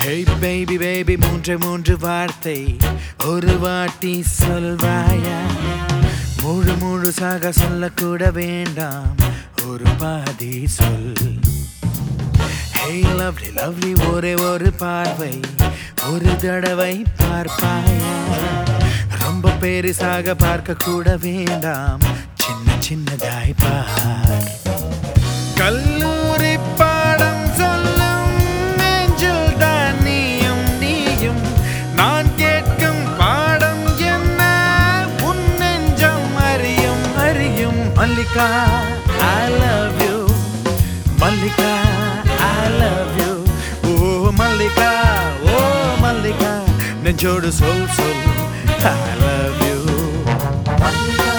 hey baby baby மூன்று மூன்று வார்த்தை ஒரு வாட்டி சொல்வாயா முழு முழுசாக சொல்லக்கூட வேண்டாம் ஒரு பாதி சொல் ஹேய் லவ்லி லவ்லி ஒரே ஒரு பார்வை ஒரு தடவை பார்ப்பாயா ரொம்ப பெருசாக பார்க்க கூட வேண்டாம் சின்ன சின்னதாய் பார் கல்லூரி பாடம் சொல்லும் நெஞ்சில் தான் நீயும் நீயும் நான் கேட்கும் பாடம் என்ன உன் நெஞ்சம் அறியும் அறியும் Mallika I love you Mallika I love you ஓ மல்லிகா ஓ மல்லிகா நெஞ்சோடு சொல் சொல் I love you Mallika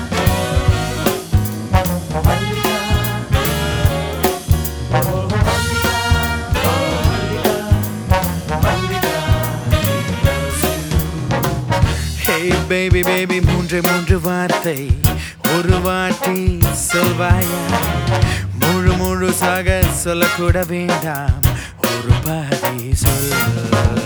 Mallika Hey baby baby மூன்று மூன்று வார்த்தை ஒரு வாட்டி சொல்வாயா முழு முழுசாக சொல்லக்கூட வேண்டாம் ஒரு பாதி சொல்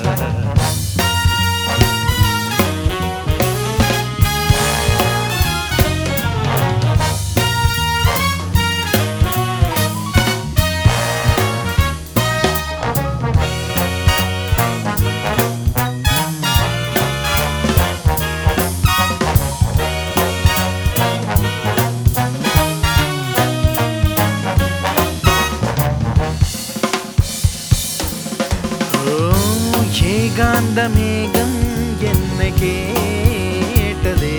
ஓ ஏகாந்த மேகம் என்ன கேட்டதே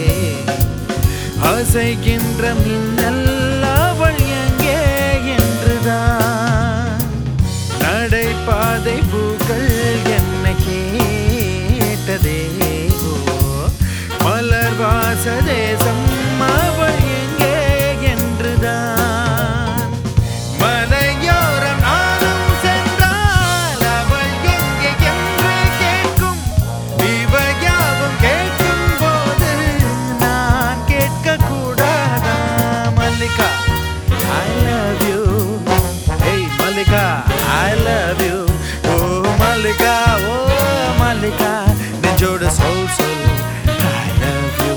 அசைகின்ற மின்னல் அவள் எங்கே என்றுதான் நடைபாதை பூக்கள் என்ன கேட்டதே ஓ மலர் வாச தேசம் அவள் எங்கே என்றுதான் மலையோரம் நானும் சென்றால் அவள் எங்கே என்று கேட்கும் இவையாவும் கேட்கும் போது நான் கேட்க கூடாதா மல்லிகா ஐ லவ் யூ ஏய் மல்லிகா ஐ லவ் யூ ஓ மல்லிகா ஓ மல்லிகா நெஞ்சோட சொல் சொல் ஐ லவ் யூ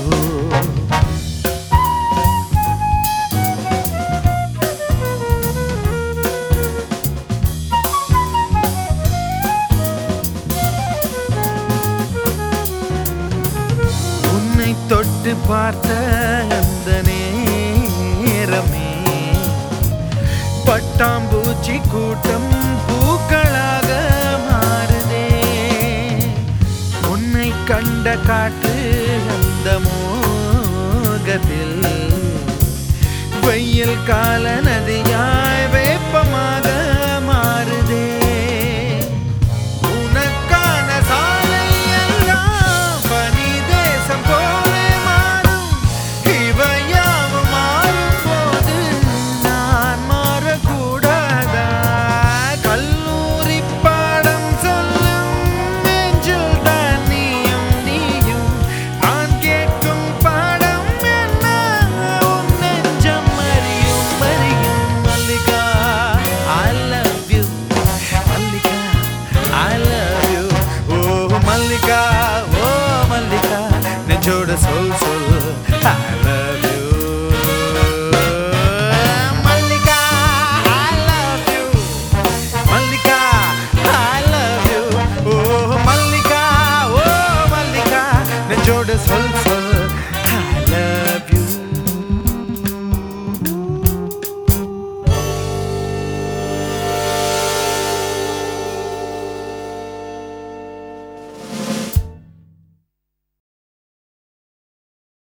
உன்னை தொட்டு பார்த்த அந்த நேரமே பட்டாம்பூச்சி கூட்டம் பூக்களாக மாறுதே உன்னை கண்ட காற்று அந்த மோகத்தில் வெயில் கால நதியாய் வேப்பமாக மாறுதே உனக்கான சாலை எல்லாம் பனி தேசம் போலே மாறும் இவையாவும் மாறும் போது நான் மாறக்கூடாதா கல்லூரி பாடம் சொல்லும் நெஞ்சில் தான் நீயும் நீயும் நான் கேட்கும் பாடம் என்ன உன் நெஞ்சம் அறியும் அறியும் Mallika I love you Mallika I love you ஓ மல்லிகா ஓ மல்லிகா நெஞ்சோட சொல் சொல் I love you Mallika I love you Mallika I love you ஓ மல்லிகா ஓ மல்லிகா நெஞ்சோட சொல் சொல்